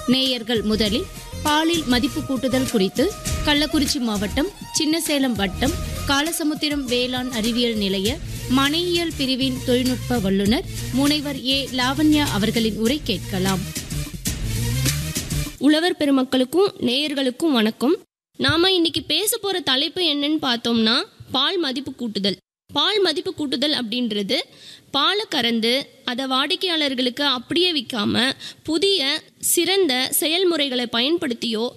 நேயர்கள் முதலில் பாலில் மதிப்பு கூட்டுதல் குறித்து கள்ளக்குறிச்சி மாவட்டம் சின்னசேலம் வட்டம் காலசமுத்திரம் வேளாண் அறிவியல் நிலைய மனையியல் பிரிவின் தொழில்நுட்ப வல்லுநர் முனைவர் ஏ லாவண்யா அவர்களின் உரை கேட்கலாம் உழவர் பெருமக்களுக்கும் நேயர்களுக்கும் வணக்கம் நாம இன்னைக்கு பேச போற தலைப்பு என்னன்னு பார்த்தோம்னா பால் மதிப்பு கூட்டுதல் பால் மதிப்பு கூட்டுதல் அப்படின்றது பாலை கறந்து அதை வாடிக்கையாளர்களுக்கு அப்படியே விற்காம புதிய சிறந்த செயல்முறைகளை பயன்படுத்தியோ